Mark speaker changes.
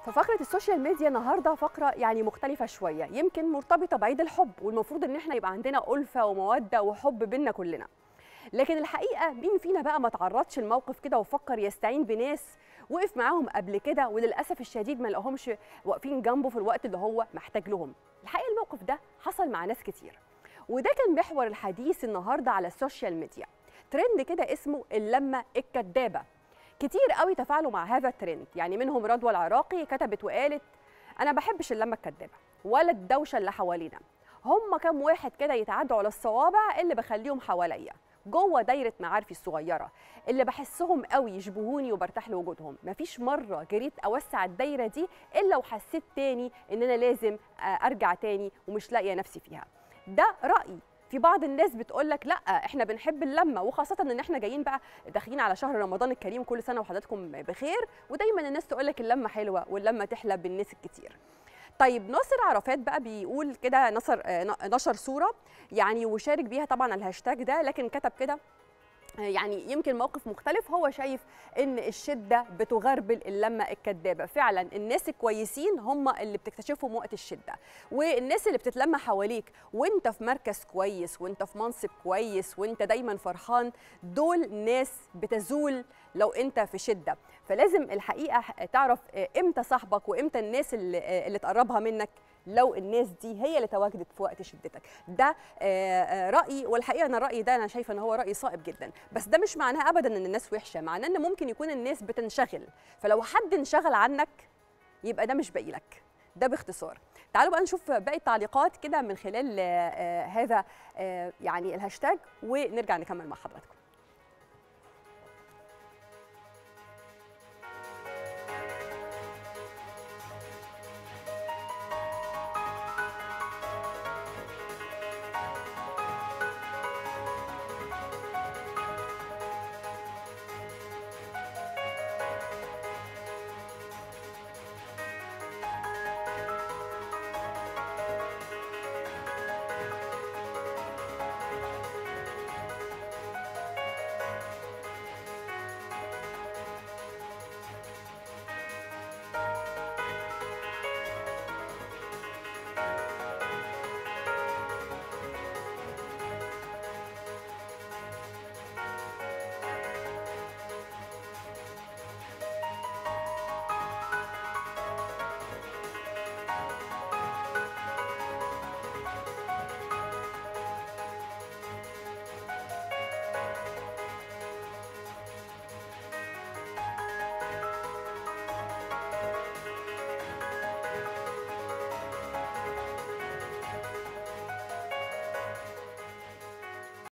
Speaker 1: ففقره السوشيال ميديا النهارده فقره يعني مختلفه شويه يمكن مرتبطه بعيد الحب والمفروض ان احنا يبقى عندنا الفه وموده وحب بينا كلنا لكن الحقيقه مين فينا بقى ما تعرضش لموقف كده وفكر يستعين بناس وقف معاهم قبل كده وللاسف الشديد ما لقاهمش واقفين جنبه في الوقت اللي هو محتاج لهم الحقيقه الموقف ده حصل مع ناس كتير وده كان محور الحديث النهارده على السوشيال ميديا ترند كده اسمه اللمه الكدابه كتير قوي تفاعلوا مع هذا الترند يعني منهم رضوى العراقي كتبت وقالت انا بحبش اللمه الكدابه ولا الدوشه اللي حوالينا هم كام واحد كده يتعدوا على الصوابع اللي بخليهم حواليا جوه دايره معارفي الصغيره اللي بحسهم قوي يشبهوني وبرتاح لوجودهم مفيش مره جريت اوسع الدايره دي الا وحسيت تاني ان انا لازم ارجع تاني ومش لاقيه نفسي فيها ده رايي في بعض الناس بتقول لك لا احنا بنحب اللمه وخاصه ان احنا جايين بقى داخلين على شهر رمضان الكريم كل سنه وحضراتكم بخير ودايما الناس تقول لك اللمه حلوه واللمه تحلى بالناس الكتير طيب ناصر عرفات بقى بيقول كده نصر نشر صوره يعني وشارك بيها طبعا الهاشتاج ده لكن كتب كده يعني يمكن موقف مختلف هو شايف ان الشده بتغربل اللمه الكدابه فعلا الناس الكويسين هم اللي بتكتشفهم وقت الشده والناس اللي بتتلم حواليك وانت في مركز كويس وانت في منصب كويس وانت دايما فرحان دول ناس بتزول لو انت في شده فلازم الحقيقه تعرف امتى صاحبك وامتى الناس اللي, اللي تقربها منك لو الناس دي هي اللي تواجدت في وقت شدتك ده رايي والحقيقه انا رايي ده انا شايفه ان هو راي صائب جدا بس ده مش معناه ابدا ان الناس وحشه معناه ان ممكن يكون الناس بتنشغل فلو حد انشغل عنك يبقى ده مش باقي لك ده باختصار تعالوا بقى نشوف باقي التعليقات كده من خلال هذا يعني الهاشتاج ونرجع نكمل مع حضراتكم